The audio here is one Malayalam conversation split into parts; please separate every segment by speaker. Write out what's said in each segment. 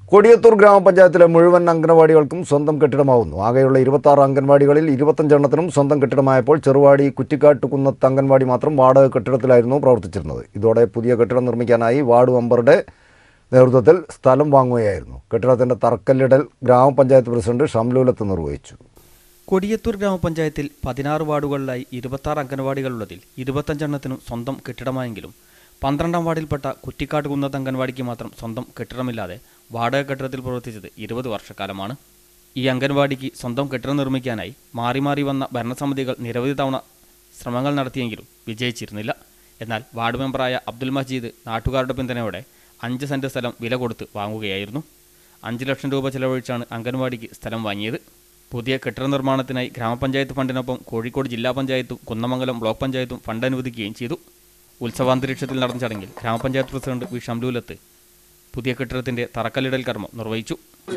Speaker 1: കൊടിയത്തൂർ ഗ്രാമപഞ്ചായത്തിലെ മുഴുവൻ അംഗനവാടികൾക്കും സ്വന്തം കെട്ടിടമാവുന്നു ആകെയുള്ള ഇരുപത്തി ആറ് അംഗൻവാടികളിൽ ഇരുപത്തഞ്ചെണ്ണത്തിനും സ്വന്തം കെട്ടിടമായപ്പോൾ ചെറുവാടി കുറ്റിക്കാട്ടുകുന്നത്ത് അംഗൻവാടി മാത്രം വാടക കെട്ടിടത്തിലായിരുന്നു പ്രവർത്തിച്ചിരുന്നത് ഇതോടെ പുതിയ കെട്ടിടം നിർമ്മിക്കാനായി വാർഡ് മെമ്പറുടെ നേതൃത്വത്തിൽ സ്ഥലം വാങ്ങുകയായിരുന്നു കെട്ടിടത്തിന്റെ തറക്കല്ലിടൽ ഗ്രാമപഞ്ചായത്ത് പ്രസിഡന്റ് ഷംലൂലത്ത് നിർവഹിച്ചു
Speaker 2: കൊടിയത്തൂർ ഗ്രാമപഞ്ചായത്തിൽ പതിനാറ് വാർഡുകളിലായി ഇരുപത്താറ് അംഗൻവാടികളുള്ളതിൽ ഇരുപത്തഞ്ചെണ്ണത്തിനും സ്വന്തം കെട്ടിടമായെങ്കിലും പന്ത്രണ്ടാം വാർഡിൽപ്പെട്ട കുറ്റിക്കാട് കുന്നത്ത് അംഗൻവാടിക്ക് മാത്രം സ്വന്തം കെട്ടിടമില്ലാതെ വാടക കെട്ടിടത്തിൽ പ്രവർത്തിച്ചത് ഇരുപത് വർഷക്കാലമാണ് ഈ അംഗൻവാടിക്ക് സ്വന്തം കെട്ടിടം നിർമ്മിക്കാനായി മാറി മാറി വന്ന ഭരണസമിതികൾ നിരവധി തവണ ശ്രമങ്ങൾ നടത്തിയെങ്കിലും വിജയിച്ചിരുന്നില്ല എന്നാൽ വാർഡ് മെമ്പറായ അബ്ദുൽ മജീദ് നാട്ടുകാരുടെ പിന്തുണയോടെ അഞ്ച് സെൻറ്റ് സ്ഥലം വില കൊടുത്ത് വാങ്ങുകയായിരുന്നു അഞ്ച് ലക്ഷം രൂപ ചെലവഴിച്ചാണ് അംഗൻവാടിക്ക് സ്ഥലം വാങ്ങിയത് പുതിയ കെട്ടിട നിർമ്മാണത്തിനായി ഗ്രാമപഞ്ചായത്ത് ഫണ്ടിനൊപ്പം കോഴിക്കോട് ജില്ലാ പഞ്ചായത്തും കുന്നമംഗലം ബ്ലോക്ക് പഞ്ചായത്തും ഫണ്ട് അനുവദിക്കുകയും ചെയ്തു ഉത്സവാന്തരീക്ഷത്തിൽ നടന്ന ചടങ്ങിൽ ഗ്രാമപഞ്ചായത്ത് പ്രസിഡന്റ് വി ഷംലൂലത്ത് പുതിയ കെട്ടിടത്തിന്റെ തറക്കല്ലിടൽ കർമ്മം നിർവഹിച്ചു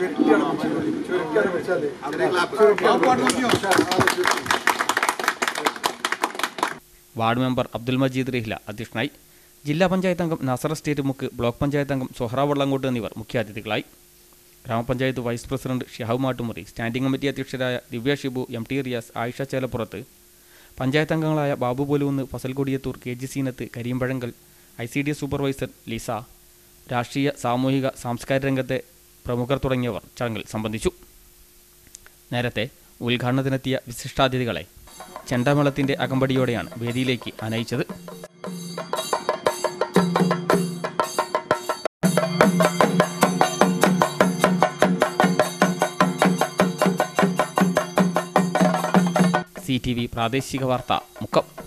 Speaker 2: വാർഡ് മെമ്പർ അബ്ദുൽ മജീദ് റിഹ്ല അധ്യക്ഷനായി ജില്ലാ പഞ്ചായത്ത് അംഗം നസർ സ്റ്റേറ്റ് മുക്ക് ബ്ലോക്ക് പഞ്ചായത്ത് അംഗം സൊഹ്റ വള്ളങ്കോട്ട് എന്നിവർ മുഖ്യാതിഥികളായി ഗ്രാമപഞ്ചായത്ത് vice president Shihab Mattumuri standing committee അധ്യക്ഷരായ ദിവ്യ ഷിബു എം ടി റിയാസ് ആയിഷ ചേലപ്പുറത്ത് പഞ്ചായത്ത് അംഗങ്ങളായ Babu Poluvannu Fasal Kodiyathur K G Seenath Karimpazhankal I C D supervisor Lisa രാഷ്ട്രീയ സാമൂഹിക സാംസ്കാരിക രംഗത്തെ പ്രമുഖർ തുടങ്ങിയവർ ചടങ്ങിൽ സംബന്ധിച്ചു നേരത്തെ ഉദ്ഘാടനത്തിനെത്തിയ വിശിഷ്ടാതിഥികളെ ചെണ്ടമേളത്തിന്റെ അകമ്പടിയോടെയാണ് വേദിയിലേക്ക് അനയിച്ചത് സി ടി വി പ്രാദേശിക വാർത്ത മുക്കം